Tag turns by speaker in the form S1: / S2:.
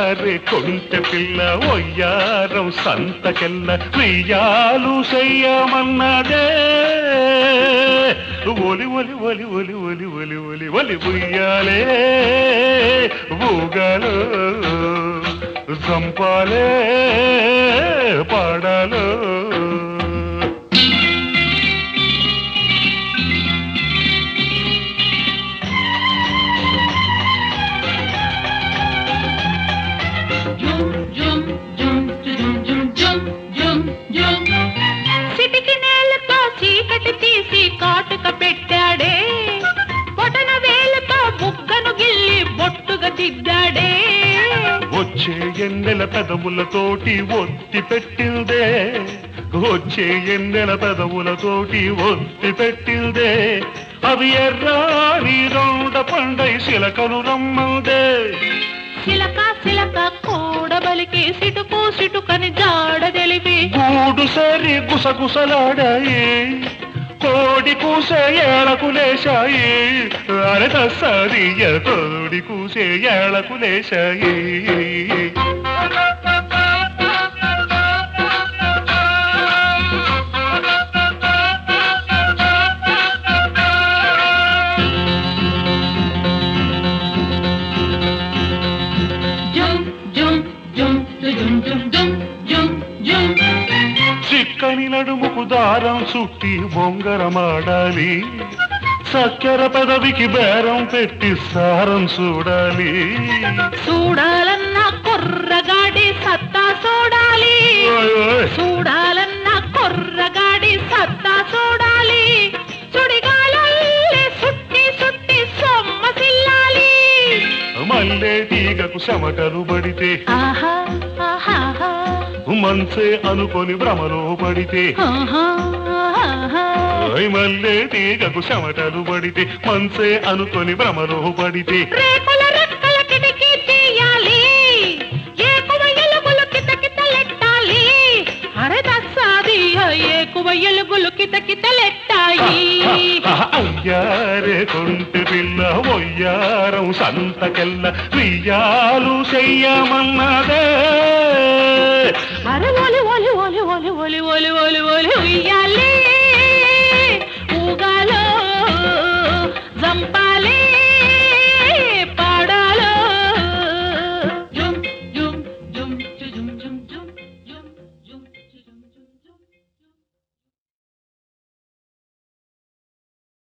S1: ఒయ్యారే కొంటె పిల్ల ఒయ్యారం సంతకెల్ల వెయ్యాలు చెయ్యమన్నదే ఒలి ఒలి ఒలి ఒలి ఒలి ఒలి ఒలి ఒలి ఉయ్యాలే ఊగాలు చంపాలే పాడాలు
S2: సిటికి నేలతో చీకటి తీసి కాటుక పెట్టాడే బొటన వేలుతో బుగ్గను గిల్లి బొట్టుగా దిద్దాడే
S1: వచ్చే ఎన్నెల పెదవులతోటి ఒత్తి పెట్టిందే వచ్చే ఎన్నెల పెదవులతోటి ఒత్తి పెట్టిందే అవి ఎర్రాని రౌండ పండై శిలకను రమ్మందే
S2: సిలక సిలక కూడబలికి సిటుకు సిటుకని జాడ తెలిపి
S1: గూడు సరి గుసగుసలాడాయి కోడి కూసే ఏళకు లేశాయి అరే తస్సదియ కోడి కూసే ఏళకు లేశాయి
S2: జుమ్ జుమ్ జుమ్ జుమ్ జుమ్ జుమ్ జుమ్ జుమ్
S1: చిక్కని నడుముకు దారం చుట్టి బొంగరమాడాలి చక్కెర పెదవికి బేరం పెట్టి సారం చూడాలి
S2: చూడాలన్న కుర్రగాడి సత్తా చూడాలి
S1: ఓయ్ ఓయ్.
S2: చూడాలన్న కుర్రగాడి సత్తా చూడాలి సుడిగాలల్లే సుట్టి సుట్టి సొమ్మసిల్లాలి
S1: మల్లె తీగకు చెమటలు పడితే
S2: ఆహా ఆహా
S1: మంచే అనుకొని భ్రమలో పడితే
S2: ఆహా ఆహా
S1: ఓయ్ మల్లె తీగకు చెమటలు పడితే మంచే అనుకొని భ్రమలో పడితే
S2: రేకుల రెక్కల కిటికీ తీయాలి ఏకువ ఎలుగులు కిత కితలెట్టాలి అరే దస్సాది ఏకువ ఎలుగులు కిత కితలెట్టాయి
S1: అయ్యారే కొంటి పిల్ల ఒయ్యారం సంతకెల్ల వియ్యాలు చెయ్యమన్నదే